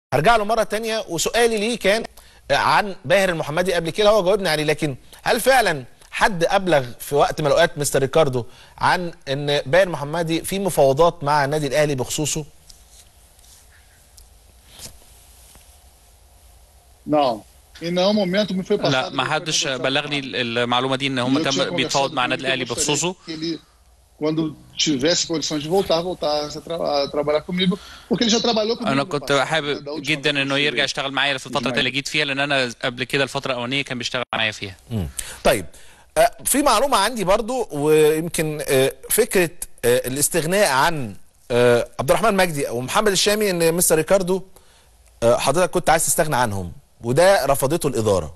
هرجع له مره تانية وسؤالي ليه كان عن باهر المحمدي قبل كده هو جاوبني عليه لكن هل فعلا حد ابلغ في وقت من الاوقات مستر ريكاردو عن ان باهر المحمدي في مفاوضات مع النادي الاهلي بخصوصه؟ Não. Em nenhum momento me foi passado. لا ما حدش بلغني المعلومه دي ان هم E eu tinha تم بيتفاوض conversado مع com ele النادي que eu الاهلي gostaria بخصوصه que ele, quando tivesse condições de voltar, voltasse a, tra- a trabalhar comigo, porque ele já trabalhou comigo. انا no كنت passado, né? Da حابب última جدا vez انه que eu يرجع tive. يشتغل معايا في الفتره اللي جيت فيها لان انا قبل كده الفتره الاولانيه كان بيشتغل معايا فيها مم. طيب آه، في معلومه عندي برضو ويمكن آه، فكره آه، الاستغناء عن آه، عبد الرحمن مجدي او محمد الشامي ان مستر ريكاردو آه، حضرتك كنت عايز تستغنى عنهم وده رفضته الاداره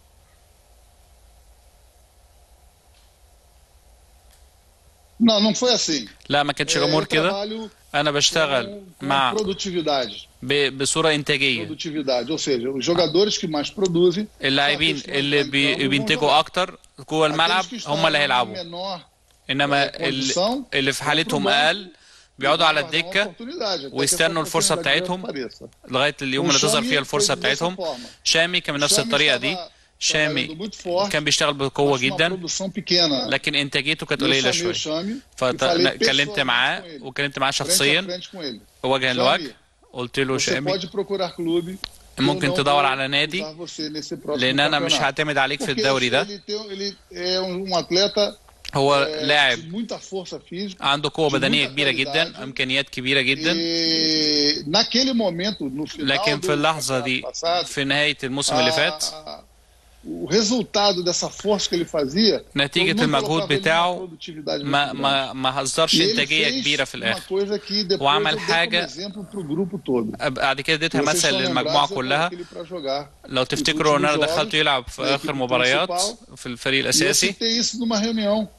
Não, não foi assim. لا ما كانتش É, الامور eu كده trabalho انا com, بشتغل com مع produtividade. ب- بصوره انتاجيه Produtividade, ou seja, os jogadores que mais produzem. اللاعبين são aqueles que اللي mais بي- entram e vão بينتجوا jogar. اكتر جوه الملعب Aqueles que هم اللي estão em هيلعبوا menor انما é, ال- condição, اللي في vão pro حالتهم banco اقل بيقعدوا على e aguardam uma الدكه oportunidade, até que essa ويستنوا الفرصه oportunidade بتاعتهم apareça. لغايه اليوم O اللي تظهر Xami فيها الفرصه fez dessa بتاعتهم forma. شامي كان بنفس Xami الطريقه دي estava شامي trabalhando muito forte, كان بيشتغل بقوه mas uma جدا produção pequena. لكن انتاجيته كانت Eu قليله chamei شويه o Xami e falei فكلمت pessoalmente معاه com ele, وكلمت معاه frente a شخصيا frente com ele. وجها Xami, لوجه قلت له Você شامي pode procurar clube. que eu ممكن não تدور vou على نادي usar você nesse próximo لان انا مش campeonato. هعتمد عليك في Porque الدوري ده ele, tem, ele é um, um atleta هو é, لاعب de muita força física. عنده قوه de بدنيه muita كبيره qualidade. جدا امكانيات كبيره جدا E naquele momento, no final لكن في do اللحظه campeonato دي passado, في نهايه الموسم اللي فات a- o resultado dessa força que ele fazia نتيجة eu não المجهود colocava ele numa بتاعه produtividade ما muito grande. ما ما هزرش E ele انتاجيه fez كبيره في uma الاخر coisa que depois وعمل eu dei como حاجة- exemplo pro grupo todo. بعد كده اديتها Vocês مثل estão للمجموعه lembrados, eu كلها coloquei ele pra jogar لو nos تفتكروا ان últimos انا jogos, دخلته يلعب في na اخر equipe مباريات principal. في الفريق E eu الاساسي citei isso numa reunião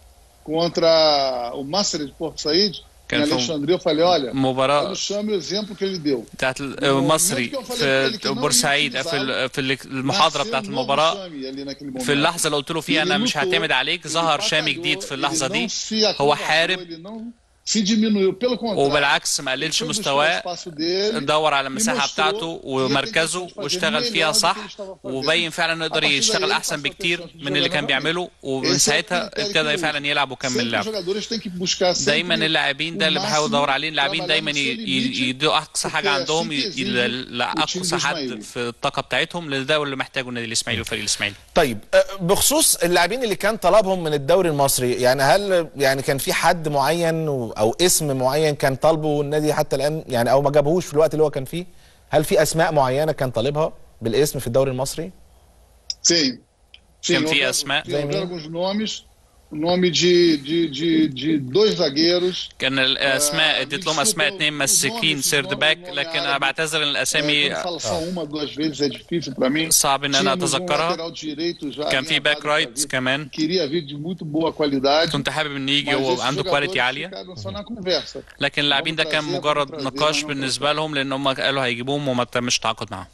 contra o Master de Porto Said, em كان في Alexandria. Eu falei, olha, مباراه olha o chame o exemplo que ele deu. بتاعت المصري في بورسعيد في ال- في ال- المحاضره Nasceu بتاعت um novo المباراه Chame ali naquele momento. في اللحظه اللي قلت له فيها انا Ele مش lutou, هعتمد عليك ele ظهر شامي batalhou, جديد في ele اللحظه não دي se هو acovardou, حارب ele não se diminuiu, pelo contrário. وبالعكس ما قللش Foi buscar o مستواه espaço dele, دور على e المساحه mostrou بتاعته que ele ومركزه tem condições de fazer واشتغل melhor فيها do que صح ele estava fazendo. وبين فعلا انه A يقدر partir daí يشتغل ele احسن passou a ter بكتير chance de من اللي jogar كان novamente. بيعمله ومن Esse é o ساعتها critério ابتدى que فعلا يلعب وكمل Sempre os اللعب jogadores têm que buscar sempre دايما اللاعبين ده اللي بحاول ادور عليه اللاعبين دايما ي- ي- يدوا اقصى حاجه عندهم ي- ي- لاقصى حد في الطاقه بتاعتهم لده اللي محتاجه النادي الاسماعيلي والفريق الاسماعيلي طيب آه، بخصوص اللاعبين اللي كان طلبهم من الدوري المصري يعني هل يعني كان في حد معين و- او اسم معين كان طالبه النادي حتى الان يعني او ما جابهوش في الوقت اللي هو كان فيه هل في اسماء معينه كان طالبها بالاسم في الدوري المصري Sim. Sim, Tem houveram- Asma. sim, houveram alguns nomes. O nome de, de, de, de dois zagueiros. كان الاسماء آه، اديت لهم بيشوفوا اسماء اتنين مساكين النوم- سيرد النوم- باك النوم لكن انا عربي. بعتذر ان É, الاسامي quando fala só uma, duas vezes é difícil para mim. صعب ان انا Tínhamos um اتذكرها lateral direito já كان في alinhavado باك pra رايت vir, كمان Queria vir de muito boa qualidade. كنت حابب انه يجي mas esses وعنده كواليتي jogadores عاليه ficaram só na conversa. لكن اللاعبين ده كان Vamos trazer, مجرد vamos trazer, نقاش vamos بالنسبه لهم لان هم قالوا هيجيبوهم وما تمش تعاقد معاهم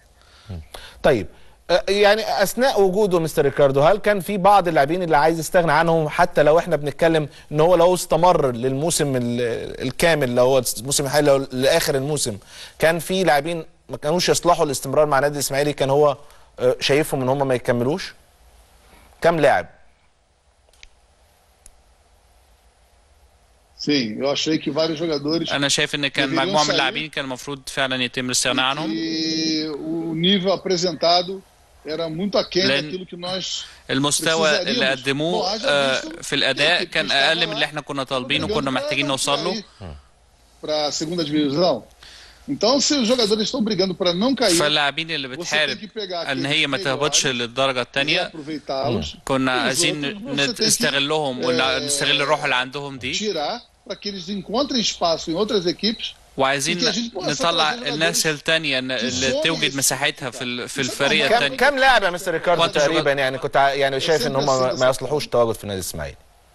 طيب آه، يعني اثناء وجوده مستر ريكاردو هل كان في بعض اللاعبين اللي عايز يستغنى عنهم حتى لو احنا بنتكلم ان هو لو استمر للموسم ال- الكامل اللي هو الموسم الحالي لو لاخر الموسم كان في لاعبين ما كانوش يصلحوا الاستمرار مع النادي الاسماعيلي كان هو آه، شايفهم ان هم ما يكملوش كم لاعب Sim, eu achei que vários jogadores. انا شايف ان كان deveriam مجموعه من sair اللاعبين كان المفروض فعلا يتم الاستغناء عنهم E o nível apresentado era muito aquém Lен- daquilo que nós المستوى اللي precisaríamos. قدموه Bom, haja آه، visto في الاداء que كان estava اقل من lá اللي احنا كنا طالبينه brigando وكنا pra- محتاجين نوصل له para a segunda divisão. Então, se os jogadores estão brigando para não cair, فاللاعبين اللي você tem بتحارب que pegar ان هي ما aqueles تهبطش melhores للدرجه e الثانيه aproveitá-los. كنا E os عايزين outros você tem que, نستغلهم eh, ونستغل الروح اللي عندهم دي tirar para que eles encontrem espaço em outras equipes وعايزين يمكن عشان تبقى نطلع فترة الناس زي التانية اللي تزور توجد الاسم. مساحتها في ال- في تزور الفريق كم- كم التاني كم لاعب يا مستر ريكاردو وانت تقريبا شغال- يعني كنت ع- يعني شايف ان هم ما- ما يصلحوش التواجد في النادي الاسماعيلي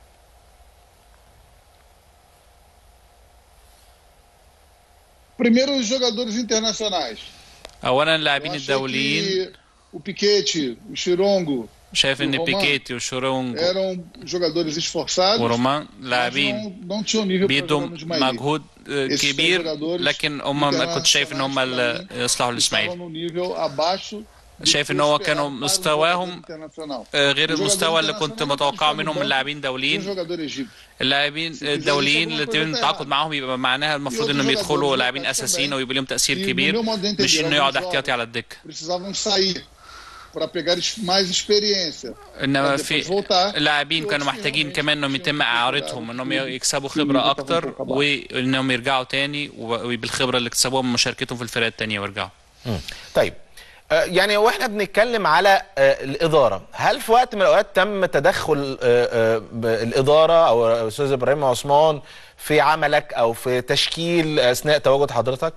Primeiro, os jogadores internacionais. اولا Eu اللاعبين achei الدوليين que o Piquete, o Chirongo, شايف ان بيكيتي وشورونج eram jogadores esforçados ورومان mas لاعبين não, não tinham nível para بيدوا jogar no Ismaili. مجهود آه، Esses كبير três jogadores لكن هم ما كنت شايف ان هم اللي internacionais يصلحوا estavam للاسماعيلي no nível abaixo do شايف que إن هو esperado كانوا para um مستواهم jogador internacional. آه، غير الجوgadores المستوى اللي كنت internacionais متوقعه estão no منهم banco من لاعبين de um دوليين jogador egípcio. اللاعبين الدوليين اللي يتم التعاقد معاهم يبقى معناها المفروض انهم يدخلوا لاعبين اساسيين ويبقى لهم تاثير كبير مش انه يقعد احتياطي على الدكه Precisavam sair para pegar es- mais experiência. انما depois في voltar. لاعبين كانوا محتاجين كمان انهم يتم اعارتهم انهم يكسبوا خبره اكتر وانهم يرجعوا تاني وبالخبره اللي اكتسبوها من مشاركتهم في الفرق التانيه ويرجعوا طيب آه، يعني واحنا بنتكلم على آه، الاداره هل في وقت من الاوقات تم تدخل آه، آه، ب- الاداره او استاذ ابراهيم عثمان في عملك او في تشكيل اثناء تواجد حضرتك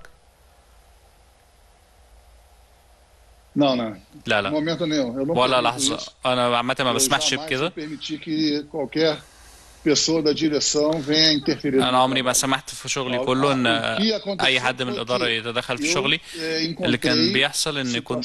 Não, não. لا لا Momento nenhum. Eu não ولا permito لحظه isso. انا عامه ما Eu بسمحش jamais بكده permitir que qualquer pessoa da direção venha interferir. انا عمري ما سمحت في شغلي كله ان اي حد من الاداره يتدخل في شغلي اللي كان بيحصل ان كنت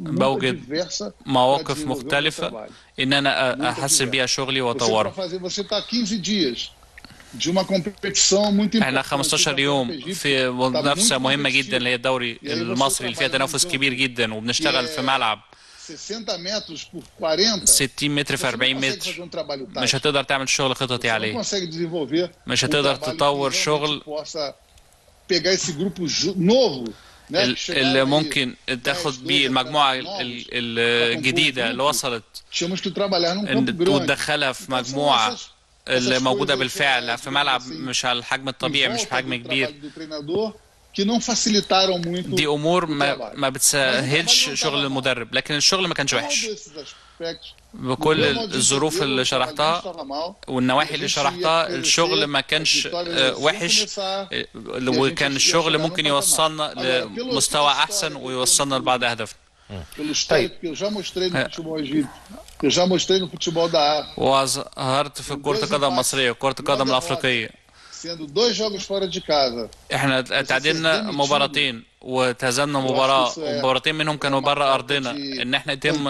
بوجد مواقف مختلفه ان انا احسن بيها شغلي واطوره Você está 15 dias de uma competição muito importante. احنا 15 يوم في منافسه مهمه جدا اللي هي الدوري المصري اللي فيها تنافس كبير جدا وبنشتغل في ملعب 60 metros por 40. 60 متر في você não 40 consegue متر fazer um trabalho tático. مش هتقدر تعمل شغل خططي Você não عليه consegue desenvolver مش um هتقدر trabalho que تطور realmente شغل possa pegar esse grupo ju- novo né, ال- que chegaram اللي aí ممكن 10, تاخد 12 بيه المجموعه ال- novos. ال- الجديده اللي وصلت Tínhamos que trabalhar num campo ان grande. وتدخلها في Então, são مجموعه essas- اللي essas موجوده coisas, بالفعل é, في ملعب assim, مش على الحجم الطبيعي em مش volta في حجم do كبير trabalho do treinador que não facilitaram muito دي امور o ما trabalho. ما بتسهلش Mas o trabalho não شغل tava mal. المدرب لكن الشغل ما كانش Todos وحش esses aspectos, بكل do meu modo de الظروف ver, اللي o trabalho não شرحتها estava mal. والنواحي E a اللي gente شرحتها ia الشغل ما crescer, كانش a vitória آه، ia وحش começar, آه، e a وكان gente ia الشغل chegar num ممكن patamar. يوصلنا Agora, pelo- لمستوى pela احسن história que eu ويوصلنا tenho لبعض اهداف pelo histórico طيب. que eu já mostrei no É. futebol egípcio, que eu já mostrei no futebol da África, وظهرت في كرة القدم المصرية وكرة القدم الأفريقية sendo dois jogos fora de casa. احنا تعادلنا مباراتين وتهزمنا مباراة ومباراتين منهم كانوا بره أرضنا إن احنا يتم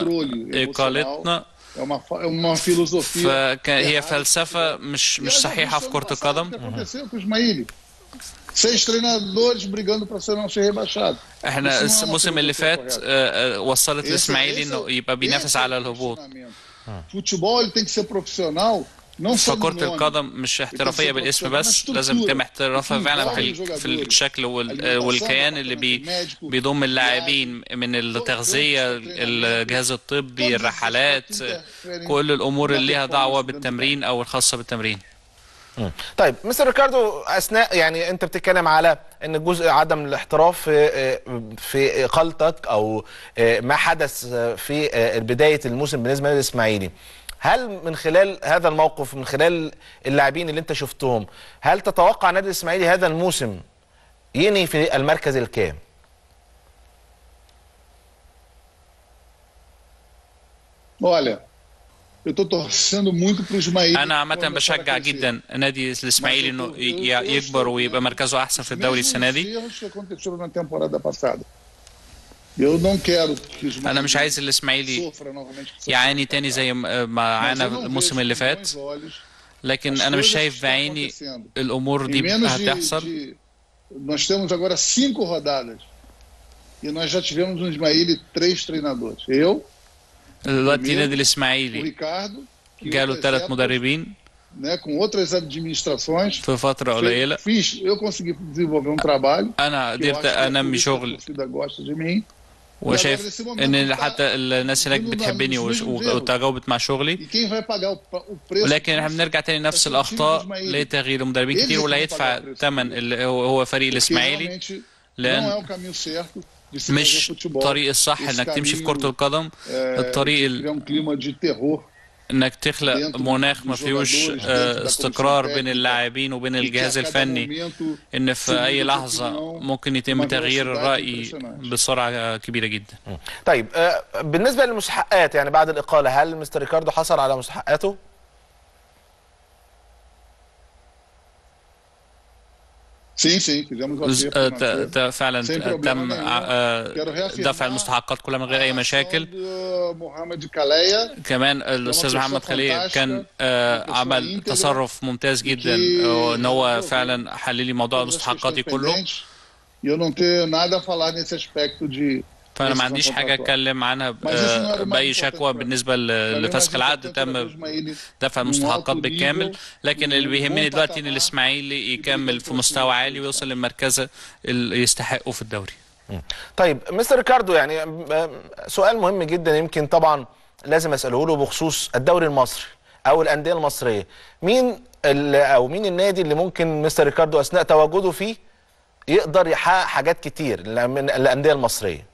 إقالتنا É uma, fa- é uma filosofia. فهي errada. فلسفة مش E مش a gente صحيحة viu في ano كرة passado القدم O que aconteceu com o Ismaili? Seis treinadores brigando para ser não ser rebaixado. احنا Isso não é uma الموسم اللي filosofia فات correta. آه، آه، وصلت Esse- الإسماعيلي esse é إنه o- يبقى بينافس esse é على o الهبوط posicionamento. Futebol ele tem que ser profissional, não só no فكرة nome. القدم مش احترافية بالاسم بس لازم تتم احترافها فعلا في ال- في الشكل وال- والكيان اللي بي بيضم اللاعبين من التغذية الجهاز الطبي الرحلات كل الأمور اللي ليها دعوة بالتمرين أو الخاصة بالتمرين مم. طيب مستر ريكاردو اثناء يعني انت بتتكلم على ان جزء عدم الاحتراف في في اقالتك او ما حدث في بدايه الموسم بالنسبه للنادي الاسماعيلي هل من خلال هذا الموقف من خلال اللاعبين اللي انت شفتهم هل تتوقع النادي الاسماعيلي هذا الموسم ينهي في المركز الكام؟ Olha, eu estou torcendo muito para o Ismaili. انا عامه بشجع جدا نادي الاسماعيلي انه ي- يكبر ويبقى مركزه احسن في الدوري السنه دي Os erros que aconteceram na temporada passada. Eu não quero que o Ismaili انا مش عايز الاسماعيلي sofra novamente. يعاني تاني زي ما ما Mas عانى eu não الموسم vejo اللي com فات bons olhos لكن as انا مش coisas شايف que estão بعيني acontecendo. الامور Em دي menos de, هتحصل de- Nós temos agora cinco rodadas. E nós já tivemos no Ismaili três treinadores. Eu, دلوقتي نادي o الاسماعيلي Ricardo, que جاله outras ثلاث épocas, مدربين né, com outras administrações. في فتره قليله Fiz, eu consegui desenvolver um trabalho. انا que eu acho قدرت que é por انمي isso que a شغل torcida gosta de mim. وشايف ان حتى الناس هناك بتحبني وش- وتجاوبت مع شغلي E quem vai pagar o, o preço ولكن احنا بنرجع تاني نفس الاخطاء لتغيير المدربين كتير واللي هيدفع ثمن اللي هو هو فريق porque الاسماعيلي realmente não é لان o caminho certo de se fazer مش futebol. الطريق الصح Esse انك تمشي في caminho, كرة القدم é, الطريق de ال- criar um clima de terror انك تخلق dentro مناخ ما dos فيهوش jogadores, dentro آه، da استقرار comissão بين técnica, اللاعبين وبين e que الجهاز a cada الفني momento ان في se اي muda de لحظة opinião ممكن يتم uma تغيير velocidade الرأي impressionante. بسرعة كبيرة جدا طيب آه، بالنسبه للمستحقات يعني بعد الاقاله هل مستر ريكاردو حصل على مستحقاته؟ Sim, sim, fizemos o ز- acerto آه، financeiro. ت- ت- فعلا Sem ت- problema تم nenhum. آه، Quero reafirmar دفع المستحقات كلها من غير اي a مشاكل ação do Mohamed Kaleia كمان الاستاذ pessoa محمد خليل كان آه، uma pessoa عمل íntegra تصرف ممتاز جدا que ان هو resolveu فعلا حل لي موضوع todas as مستحقاتي questões كله pendentes. E eu não tenho nada a falar nesse aspecto de فانا ما decisão عنديش حاجه contratual. اتكلم عنها ب- Mas isso não era o mais باي importante شكوى para mim. بالنسبه ل- Para mim, o mais لفسخ العقد importante era تم ver o Ismaili دفع num المستحقات alto بالكامل nível, لكن اللي num بيهمني bom دلوقتي ان patamar, الاسماعيلي يكمل في يقدر مستوى يوصل عالي ويوصل للمركزه اللي يستحقه في الدوري طيب مستر ريكاردو يعني م- سؤال مهم جدا يمكن طبعا لازم اساله له بخصوص الدوري المصري او الانديه المصريه مين ال- او مين النادي اللي ممكن مستر ريكاردو اثناء تواجده فيه يقدر يحقق حاجات كتير من الانديه المصريه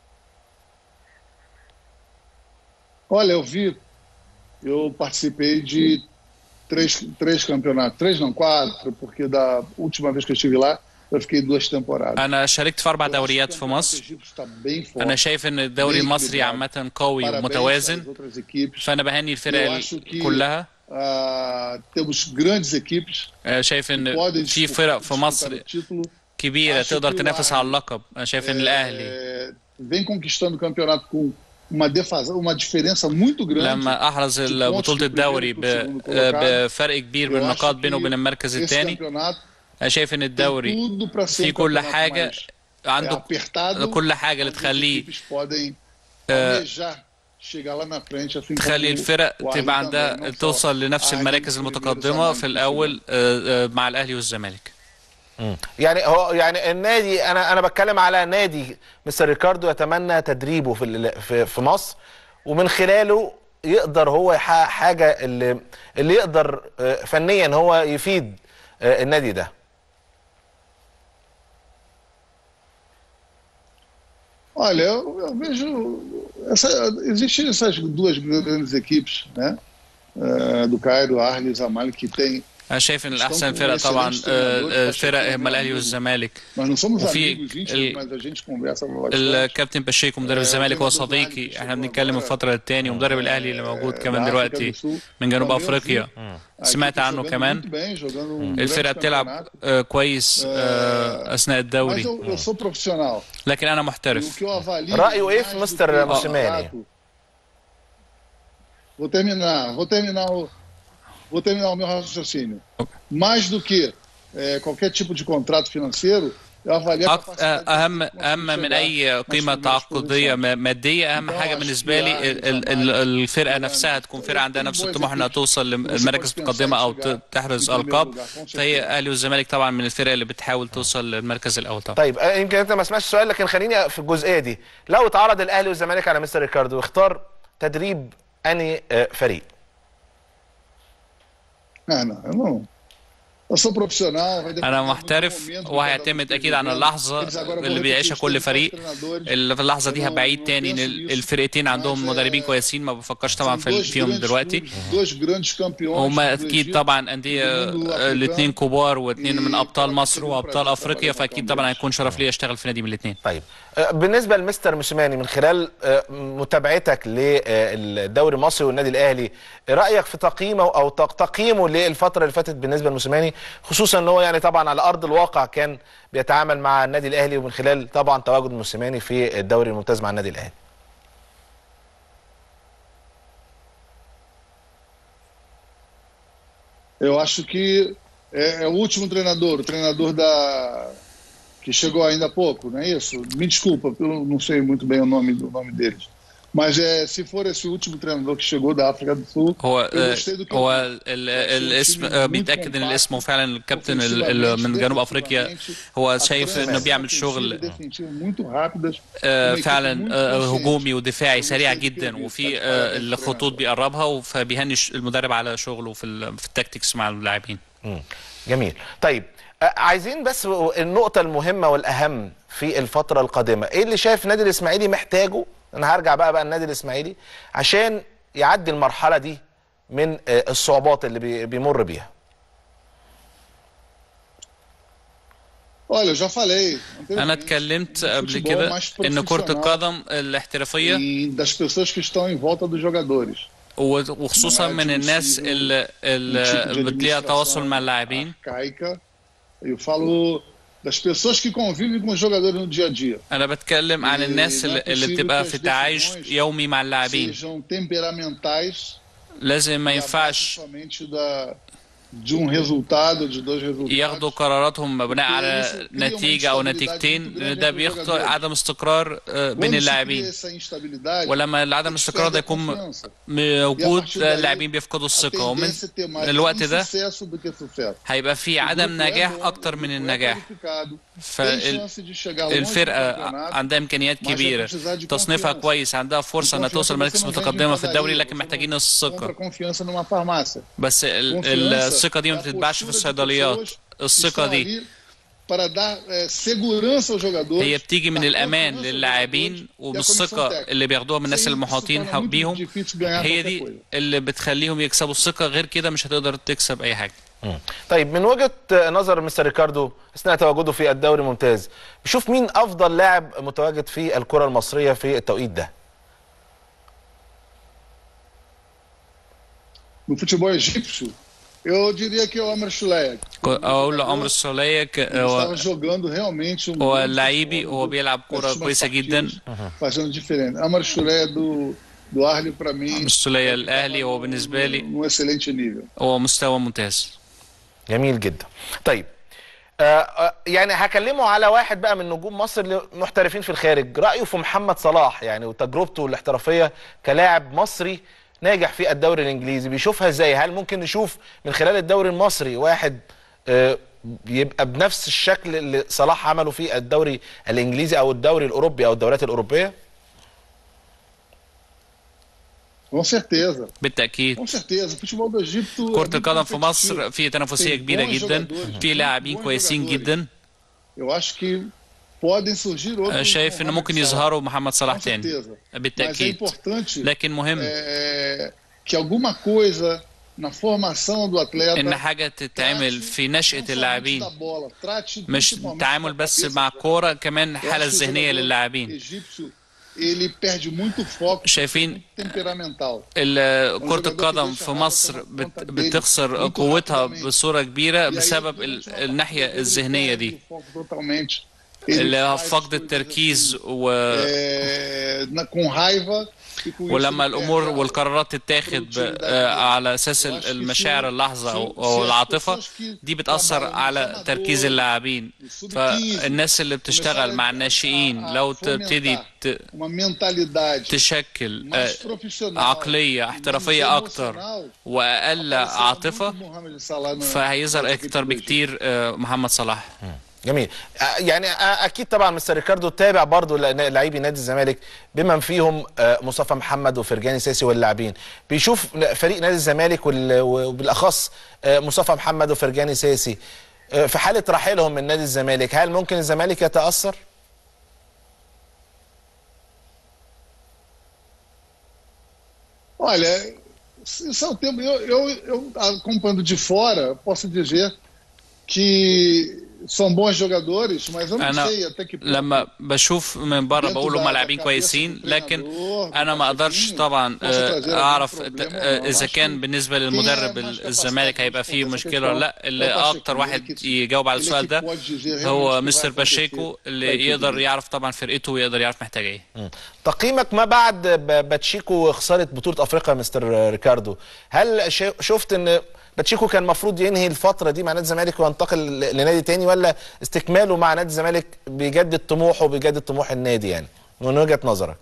Olha, eu vi, eu participei de três, três campeonatos, três não, quatro, porque da última vez que eu estive lá, eu fiquei duas temporadas. انا شاركت في اربع Eu acho que o دوريات في campeonato مصر egípcio está bem forte. انا شايف ان الدوري bem المصري equilibrado. عامه قوي Parabéns às ومتوازن outras equipes. فانا بهني الفرق Eu acho que كلها ah, temos grandes equipes آه، شايف que ان podem في disputar, فرق في disputar مصر o título. كبيره Acho تقدر que o تنافس Ahly, على اللقب انا شايف ان الاهلي eh, vem conquistando o campeonato com uma, defasa, uma diferença muito grande. لما احرز ال- pontos بطوله do الدوري primeiro ب- pro segundo آه، colocado. بفرق كبير Eu بالنقاط acho بينه que وبين المركز esse الثاني campeonato انا شايف ان tem الدوري tudo para ser في um كل campeonato حاجه mais عنده é, apertado. كل حاجه اللي onde as تخليه equipes podem آه، almejar chegar lá na frente assim تخلي como الفرق o Ahly تبقى também, عندها não só توصل لنفس Ahly, المراكز Cruzeiro, المتقدمه Zamalek في e الاول آه، آه، مع الاهلي والزمالك يعني هو يعني النادي انا انا بتكلم على نادي مستر ريكاردو يتمنى تدريبه في ال- في في مصر ومن خلاله يقدر هو يحقق حاجه اللي اللي يقدر آه، فنيا هو يفيد آه، النادي ده Olha, eu, eu vejo. Essa, existem essas duas grandes equipes, né? Eh, do Cairo, Arle e Zamalek, que tem. انا شايف ان Estão الاحسن com فرق طبعا excelentes آه، treinadores, آه، acho que فرق o هم الاهلي amigo- والزمالك Nós não somos وفي amigos íntimos, ال- mas a gente conversa bastante. الكابتن باشيكو مدرب آه، الزمالك هو treinador صديقي Ahly احنا chegou بنتكلم agora. الفتره الثانيه ومدرب الاهلي اللي موجود da كمان África دلوقتي do Sul. من جنوب Também eu افريقيا vi a سمعت equipe عنه jogando كمان muito bem, jogando um الفرقه grande بتلعب campeonato. آه، كويس آه، اثناء Mas الدوري eu, eu sou profissional. لكن انا E o محترف que eu avalio. رأيه إيه mais في do مستر que o موسيماني؟ contrato- Vou terminar, vou terminar o, vou terminar o meu raciocínio. Mais do que eh, qualquer tipo de contrato financeiro, eu avalio a أك- capacidade اهم de conseguir اهم من chegar اي nas قيمه primeiras تعاقديه posições. م- ماديه اهم Então, حاجه acho بالنسبه que لي a ال- ال- Zamalek, ال- الفرقه Zamalek, نفسها تكون فرقه عندها tem نفس boas الطموح انها equipes. توصل Você للمراكز pode المتقدمه او pensar em chegar ت- تحرز em primeiro القاب lugar, com فهي certeza. اهلي والزمالك طبعا من الفرق اللي بتحاول توصل للمركز الاول طبعا طيب آه، يمكن انت ما سمعتش السؤال لكن خليني في الجزئيه دي لو اتعرض الاهلي والزمالك على مستر ريكاردو يختار تدريب انهي آه، فريق Ah, não, eu não. Eu sou profissional. vai depender انا muito do محترف momento que cada um وهيعتمد esteja اكيد عن vivendo. اللحظه Eles agora vão اللي repetir بيعيشها os كل tempos dos فريق treinadores. اللي في اللحظه دي Eu não- هبعيد não تاني ان penso ال- nisso. الفرقتين عندهم Mas, مدربين é, كويسين ما بفكرش طبعا São في dois فيهم grandes دلوقتي clubes, dois grandes campeões هما do اكيد Egito. طبعا انديه do mundo africano. الاثنين كبار واثنين من إيه، ابطال طبعاً مصر كده وابطال prazer افريقيا trabalhar فاكيد com طبعا eles. هيكون شرف لي اشتغل في نادي من الاثنين طيب آه، بالنسبه لمستر موسيماني من خلال آه، متابعتك للدوري المصري والنادي الاهلي رايك في تقييمه او تق- تقييمه للفتره اللي فاتت بالنسبه لموسيماني خصوصا ان هو يعني طبعا على ارض الواقع كان بيتعامل مع النادي الاهلي ومن خلال طبعا تواجد موسيماني في الدوري الممتاز مع النادي الاهلي Eu acho que é, é o último treinador, o treinador da que chegou ainda há pouco, não é isso? Me desculpa, eu não sei muito bem o nome do nome deles. Mas é, se for esse último treinador que chegou da África do Sul, هو eu gostei do que eu هو vi. ال- ال- الاسم آه، بيتاكد ان الاسم فعلا الكابتن ال- ال- من جنوب افريقيا هو شايف انه بيعمل شغل muito rápidas آه، uma equipe فعلا muito آه، consciente. هجومي ودفاعي سريع وبالتالي جدا كده وفي بيتفق آه، على الخطوط الترينر. بيقربها فبيهني ش- المدرب على شغله في ال- في التكتكس مع اللاعبين مم. جميل طيب آه، عايزين بس النقطة المهمة والأهم في الفترة القادمة إيه اللي شايف النادي الإسماعيلي محتاجه أنا هرجع بقى بقى النادي الإسماعيلي عشان يعدي المرحلة دي من آه، الصعوبات اللي بي- بيمر بيها Olha, eu já falei. انا anteriormente, اتكلمت do قبل futebol كده mais ان كرة profissional القدم الاحترافية e das pessoas que estão em volta dos jogadores. و- وخصوصا من الناس اللي, Um tipo de اللي بتلاقي administração تواصل مع اللاعبين arcaica. Eu falo das pessoas que convivem com os jogadores no dia a dia. انا بتكلم عن الناس اللي, اللي بتبقى في تعايش يومي مع اللاعبين sejam temperamentais لازم ما e ينفعش abaixo somente da de um resultado, de dois resultados. ياخدوا قراراتهم مبناء على نتيجة أو نتيجتين لأن ده بيخلق عدم استقرار آه، بين Quando se cria اللاعبين essa instabilidade, ولما عدم الاستقرار ده يكون confiança. موجود اللاعبين بيفقدوا A الثقة ومن tendência é ter mais الوقت ده insucesso do que sucesso. هيبقى في عدم نجاح أكتر من النجاح فالفرقة عندها إمكانيات كبيرة تصنيفها كويس عندها فرصة إنها توصل مراكز متقدمة في الدوري لكن محتاجين compra الثقة confiança numa farmácia. بس ال- ال- الثقة دي ما بتتباعش في الصيدليات الثقة دي para dar eh, segurança aos jogadores. هي بتيجي من dar الأمان confiança aos للاعبين jogadores e a وبالثقة comissão técnica. اللي بياخدوها من الناس Sem isso, المحاطين se torna muito بيهم difícil ganhar هي qualquer دي coisa. اللي بتخليهم يكسبوا الثقة غير كده مش هتقدر تكسب أي حاجة مم. طيب من وجهه نظر مستر ريكاردو اثناء تواجده في الدوري الممتاز بيشوف مين افضل لاعب متواجد في الكره المصريه في التوقيت ده No futebol egípcio, eu diria que é o Amr Shulayak. أقول لعمر السولية ك- Ele هو estava jogando realmente um هو grande لعيبي futebol, هو بيلعب كرة nas últimas كويسة جدا partidas, fazendo diferente. Amr Shulayak do do Arley para mim عمر السولية الأهلي هو بالنسبة لي num excelente nível. هو مستوى ممتاز جميل جدا طيب آه آه يعني هكلمه على واحد بقى من نجوم مصر اللي محترفين في الخارج رايه في محمد صلاح يعني وتجربته الاحترافيه كلاعب مصري ناجح في الدوري الانجليزي بيشوفها ازاي هل ممكن نشوف من خلال الدوري المصري واحد آه يبقى بنفس الشكل اللي صلاح عمله في الدوري الانجليزي او الدوري الاوروبي او الدوريات الاوروبيه Com certeza. بالتأكيد Com certeza. O futebol do Egito. é كرة muito القدم في competitivo. مصر في تنافسية كبيرة جدا في لاعبين كويسين جدا Eu acho que podem surgir outros. شايف انه ممكن يظهروا محمد صلاح Com تاني certeza. Mas é بالتأكيد importante لكن مهم é, que alguma coisa na formação do atleta. ان حاجة تتعمل في نشأة não somente اللاعبين da bola, trate مش principalmente تعامل da بس cabeça مع do الكورة كمان Eu الحالة acho que o الذهنية jogador للاعبين egípcio, ele perde muito foco شايفين temperamental. ال- كرة القدم في مصر بت- بتخسر قوتها بصورة كبيرة بسبب ال- الناحية الذهنية دي Perde o foco totalmente. اللي هو faz فقد coisas التركيز و... é, na- com raiva e com isso ولما ele الامور perde a- والقرارات تتاخد ب... آه، على اساس ال- المشاعر اللحظه او أو العاطفه دي بتاثر على تركيز اللاعبين فالناس اللي بتشتغل مع الناشئين لو تبتدي ت... uma mentalidade تشكل آه، mais profissional, عقليه menos احترافيه اكتر emocional, واقل aparecerá عاطفه muito Mohamed Salah no- فهيظهر no اكتر capítulo بكتير آه، محمد صلاح جميل آه، يعني آه، اكيد طبعا مستر ريكاردو تابع برضو ل- لاعبي نادي الزمالك بمن فيهم آه، مصطفى محمد وفرجاني ساسي واللاعبين بيشوف فريق نادي الزمالك وال- وبالاخص آه، مصطفى محمد وفرجاني ساسي آه، في حاله رحيلهم من نادي الزمالك هل ممكن الزمالك يتاثر Olha, isso é o tempo. Eu, eu, eu acompanhando de fora, posso dizer que são bons jogadores, mas eu não انا sei até que ponto. لما بشوف من بره بقول هم لاعبين كويسين لكن انا ما اقدرش طبعا آه، اعرف آه، اذا كان بالنسبه للمدرب الزمالك هيبقى فيه مشكله ولا لا اللي اكتر واحد يجاوب على السؤال ده هو مستر باشيكو اللي يقدر يعرف طبعا فرقته ويقدر يعرف محتاج ايه تقييمك ما بعد ب- باتشيكو وخساره بطوله افريقيا مستر ريكاردو هل ش- شفت ان باتشيكو كان المفروض ينهي الفتره دي مع نادي الزمالك وينتقل ل- لنادي تاني ولا استكماله مع نادي الزمالك بيجدد طموحه وبيجدد طموح النادي يعني من وجهه نظرك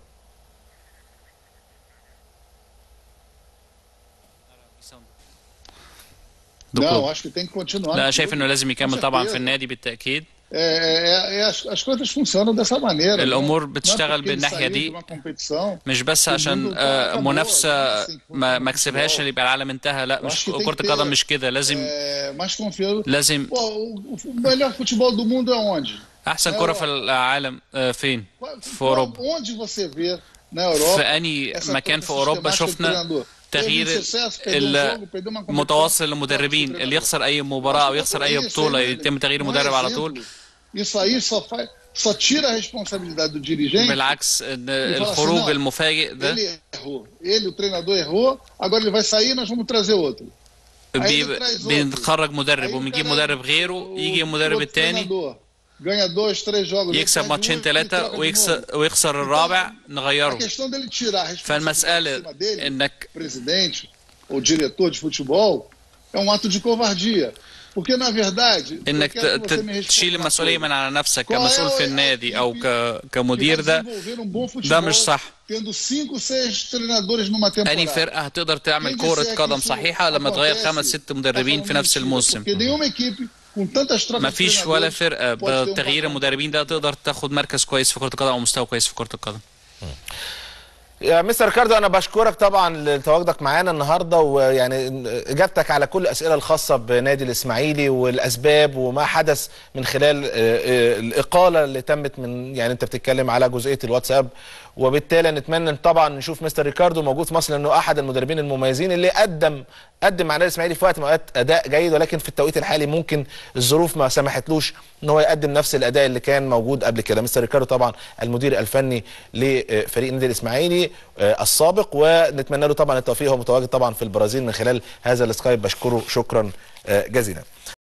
Não, acho que tem que continuar. لا شايف انه لازم يكمل طبعا في النادي بالتاكيد É, é, é, as, as coisas funcionam dessa maneira. الأمور não- não é بتشتغل porque ele بالناحية saiu دي. de uma competição, مش بس عشان آه، منافسه ما ما كسبهاش اللي يبقى العالم انتهى لا مش كره القدم مش كده لازم é, mais confiando. لازم Pô, o, o melhor futebol do mundo é onde? احسن كره في العالم آه، فين في اوروبا Onde você vê na Europa? في اني essa مكان troca في اوروبا sistemática do شفنا treinador? تغيير Teve sucesso, perdeu um jogo, perdeu uma competição, المتواصل troca de للمدربين treinador. اللي يخسر اي مباراه او يخسر اي بطوله يتم تغيير Um مدرب على exemplo. طول Isso aí só faz, só tira a responsabilidade do dirigente. بالعكس ان الخروج المفاجئ ده Ele errou. Ele, o treinador, errou. Agora ele vai sair, nós vamos trazer outro. بي- بنخرج مدرب وبنجيب مدرب غيره يجي المدرب outro التاني treinador. ganha dois, três jogos. يكسب ماتشين ثلاثة ويكسر ويخسر الرابع نغيره. فالمسألة انك presidente ou diretor de futebol é um ato de covardia. Porque na verdade انك تشيل المسؤوليه من على نفسك كمسؤول في النادي او كمدير ده ده مش صح أي فرقة هتقدر تعمل كرة قدم صحيحة لما تغير خمس ست مدربين في نفس الموسم ما فيش ولا فرقة بتغيير المدربين ده تقدر تاخد مركز كويس في كرة القدم أو مستوى كويس في كرة القدم يا مستر ريكاردو انا بشكرك طبعا لتواجدك معانا النهارده ويعني اجابتك على كل الاسئله الخاصه بنادي الاسماعيلي والاسباب وما حدث من خلال الاقاله اللي تمت من يعني انت بتتكلم على جزئيه الواتساب وبالتالي نتمنى طبعا نشوف مستر ريكاردو موجود في مصر لانه احد المدربين المميزين اللي قدم قدم مع النادي الاسماعيلي في وقت من الاوقات اداء جيد ولكن في التوقيت الحالي ممكن الظروف ما سمحتلوش ان هو يقدم نفس الاداء اللي كان موجود قبل كده مستر ريكاردو طبعا المدير الفني لفريق النادي الاسماعيلي السابق ونتمنى له طبعا التوفيق هو متواجد طبعا في البرازيل من خلال هذا السكايب بشكره شكرا جزيلا